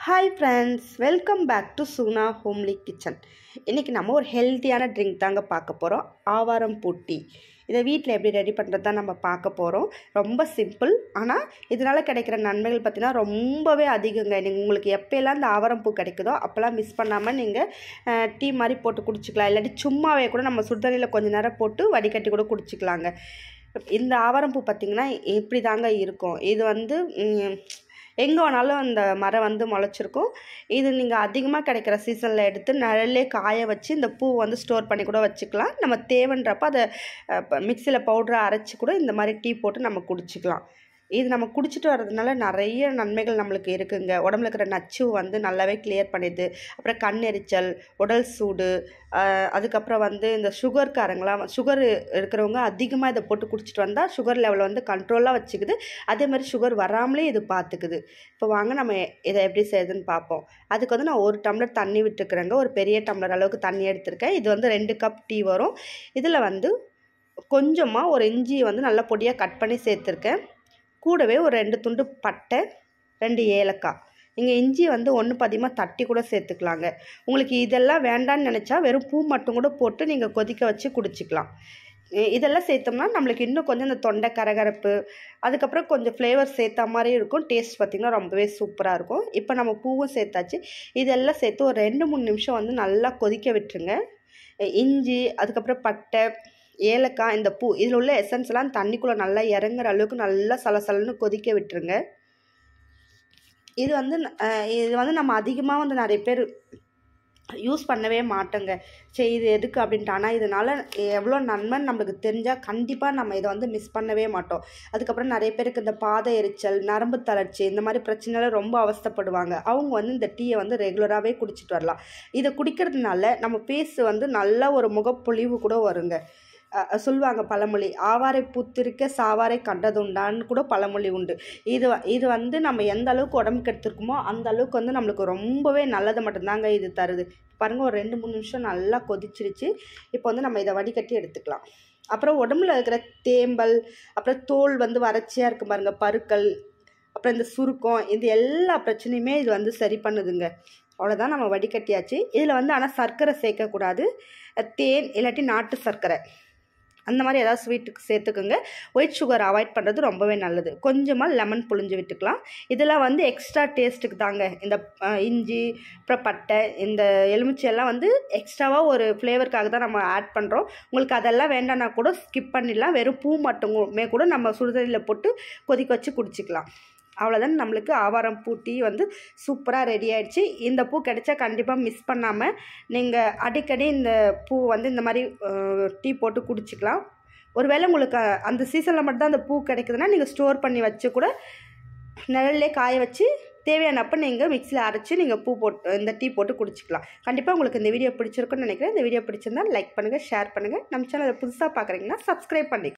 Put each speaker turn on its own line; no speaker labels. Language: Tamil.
hi friends welcome back to சூனா ஹோம்லி கிச்சன் இன்றைக்கி நம்ம ஒரு ஹெல்த்தியான ட்ரிங்க் தாங்க பார்க்க போகிறோம் ஆவாரம் பூட்டி இதை வீட்டில் எப்படி ரெடி பண்ணுறது தான் நம்ம பார்க்க போகிறோம் ரொம்ப சிம்பிள் ஆனால் இதனால் கிடைக்கிற நன்மைகள் பார்த்திங்கன்னா ரொம்பவே அதிகங்க நீங்கள் உங்களுக்கு எப்போல்லாம் இந்த ஆவாரம் பூ கிடைக்குதோ அப்போல்லாம் மிஸ் பண்ணாமல் நீங்கள் டீ மாதிரி போட்டு குடிச்சிக்கலாம் இல்லாட்டி சும்மாவே கூட நம்ம சுடுதண்ணியில் கொஞ்ச நேரம் போட்டு வடிகட்டி கூட குடிச்சிக்கலாங்க இந்த ஆவாரம்பூ பார்த்திங்கன்னா இப்படி தாங்க இருக்கும் இது வந்து ம், எங்கே வேணாலும் அந்த மரம் வந்து முளைச்சிருக்கும் இது நீங்கள் அதிகமாக கிடைக்கிற சீசனில் எடுத்து நிழல்லே காய வச்சு இந்த பூ வந்து ஸ்டோர் பண்ணி கூட வச்சுக்கலாம் நம்ம தேவைன்றப்ப அதை மிக்சியில் பவுடரை அரைச்சி கூட இந்த மாதிரி டீ போட்டு நம்ம குடிச்சிக்கலாம் இது நம்ம குடிச்சிட்டு வர்றதுனால நிறைய நன்மைகள் நம்மளுக்கு இருக்குங்க உடம்புல இருக்கிற நச்சு வந்து நல்லாவே கிளியர் பண்ணிடுது அப்புறம் கண் எரிச்சல் உடல் சூடு ஆஹ் அதுக்கப்புறம் வந்து இந்த சுகர்காரங்களாம் சுகர் இருக்கிறவங்க அதிகமாக இதை போட்டு குடிச்சிட்டு வந்தால் சுகர் லெவல் வந்து கண்ட்ரோலாக வச்சுக்குது அதே மாதிரி சுகர் வராமலே இது பார்த்துக்குது இப்போ வாங்க நம்ம இதை எப்படி செய்யுதுன்னு பார்ப்போம் அதுக்கு வந்து நான் ஒரு டம்ளர் தண்ணி விட்டுக்கிறேங்க ஒரு பெரிய டம்ளர் அளவுக்கு தண்ணி எடுத்திருக்கேன் இது வந்து ரெண்டு கப் டீ வரும் இதில் வந்து கொஞ்சமாக ஒரு இஞ்சி வந்து நல்லா பொடியாக கட் பண்ணி சேர்த்துருக்கேன் கூடவே ஒரு ரெண்டு துண்டு பட்டை ரெண்டு ஏலக்காய் நீங்கள் இஞ்சி வந்து ஒன்று பதிகமாக தட்டி கூட சேர்த்துக்கலாங்க உங்களுக்கு இதெல்லாம் வேண்டான்னு நினச்சா வெறும் பூ மட்டும் கூட போட்டு நீங்கள் கொதிக்க வச்சு குடிச்சிக்கலாம் இ- இதெல்லாம் சேர்த்தோம்னா நம்மளுக்கு இன்னும் கொஞ்சம் இந்த தொண்டை கரகரப்பு அதுக்கப்புறம் கொஞ்சம் ஃப்ளேவர் சேர்த்த மாதிரி இருக்கும் டேஸ்ட் பார்த்திங்கன்னா ரொம்பவே சூப்பராக இருக்கும் இப்போ நம்ம பூவும் சேர்த்தாச்சு இதெல்லாம் சேர்த்து ஒரு ரெண்டு மூணு நிமிஷம் வந்து நல்லா கொதிக்க விட்டுருங்க இ- இஞ்சி அதுக்கப்புறம் பட்டை ஏலக்காய் இந்த பூ இதில் உள்ள எசன்ஸ்லாம் தண்ணிக்குள்ளே நல்லா இறங்குற அளவுக்கு நல்லா சலசலன்னு கொதிக்க விட்டுருங்க இது வந்து அஹ், இது வந்து நம்ம அதிகமாக வந்து நிறைய பேர் யூஸ் பண்ணவே மாட்டோங்க சரி இது எதுக்கு அப்படின்ட்டு ஆனால் இதனால் எவ்வளோ நன்மைன்னு நம்மளுக்கு தெரிஞ்சால் கண்டிப்பாக நம்ம இதை வந்து மிஸ் பண்ணவே மாட்டோம் அதுக்கப்புறம் நிறைய பேருக்கு இந்த பாத எரிச்சல் நரம்பு தளர்ச்சி இந்த மாதிரி பிரச்சனைலாம் ரொம்ப அவஸ்தைப்படுவாங்க அவங்க வந்து இந்த டீயை வந்து ரெகுலராகவே குடிச்சிட்டு வரலாம் இதை குடிக்கிறதுனால நம்ம பேஸ் வந்து நல்ல ஒரு முகப்பொலிவு கூட வருங்க அஹ் சொல்லுவாங்க பழமொழி ஆவாரை பூத்திருக்க சாவாரை கண்டதுண்டான்னு கூட பழமொழி உண்டு இது வ- இது வந்து நம்ம எந்த அளவுக்கு உடம்புக்கு எடுத்துருக்கோமோ அந்த அளவுக்கு வந்து நம்மளுக்கு ரொம்பவே நல்லது மட்டும்தாங்க இது தருது பாருங்க ஒரு ரெண்டு மூணு நிமிஷம் நல்லா கொதிச்சிருச்சு இப்போ வந்து நம்ம இதை வடிகட்டி எடுத்துக்கலாம் அப்புறம் உடம்புல இருக்கிற தேம்பல் அப்புறம் தோல் வந்து வறட்சியாக இருக்கும் பாருங்க பருக்கள் அப்புறம் இந்த சுருக்கம் இது எல்லா பிரச்சனையுமே இது வந்து சரி பண்ணுதுங்க அவ்வளோதான் நம்ம வடிகட்டியாச்சு இதில் வந்து ஆனால் சர்க்கரை சேர்க்கக்கூடாது அஹ் தேன் இல்லாட்டி நாட்டு சர்க்கரை அந்த மாதிரி ஏதாவது ஸ்வீட்டுக்கு சேர்த்துக்குங்க ஒயிட் சுகர் அவாய்ட் பண்ணுறது ரொம்பவே நல்லது கொஞ்சமாக லெமன் புழிஞ்சு விட்டுக்கலாம் இதெல்லாம் வந்து எக்ஸ்ட்ரா டேஸ்ட்டுக்கு தாங்க இந்த அஹ், இஞ்சி அப்புறம் பட்டை இந்த எலுமிச்சை எல்லாம் வந்து எக்ஸ்ட்ராவாக ஒரு ஃப்ளேவருக்காக தான் நம்ம ஆட் பண்ணுறோம் உங்களுக்கு அதெல்லாம் வேண்டாம்னா கூட ஸ்கிப் பண்ணிடலாம் வெறும் பூ மட்டுமே கூட நம்ம சுடுதண்ணியில் போட்டு கொதிக்க வச்சு குடிச்சிக்கலாம் அவ்வளோதான் நம்மளுக்கு ஆவாரம் பூ டீ வந்து சூப்பராக ரெடி ஆயிடுச்சு இந்த பூ கிடைச்சா கண்டிப்பாக மிஸ் பண்ணாமல் நீங்கள் அடிக்கடி இந்த பூ வந்து இந்த மாதிரி டீ போட்டு குடிச்சிக்கலாம் ஒருவேளை உங்களுக்கு அஹ், அந்த சீசனில் மட்டும்தான் அந்த பூ கிடைக்குதுன்னா நீங்கள் ஸ்டோர் பண்ணி வச்சு கூட நிழல்லே காய வச்சு தேவையானப்போ நீங்கள் மிக்ஸியில் அரைச்சி நீங்கள் பூ போட்டு இந்த டீ போட்டு குடிச்சிக்கலாம் கண்டிப்பாக உங்களுக்கு இந்த வீடியோ பிடிச்சிருக்குன்னு நினைக்கிறேன் இந்த வீடியோ பிடிச்சிருந்தா லைக் பண்ணுங்கள் ஷேர் பண்ணுங்கள் நம்ம சேனலை புதுசாக பார்க்குறீங்கன்னா சப்ஸ்கிரைப் பண்ணி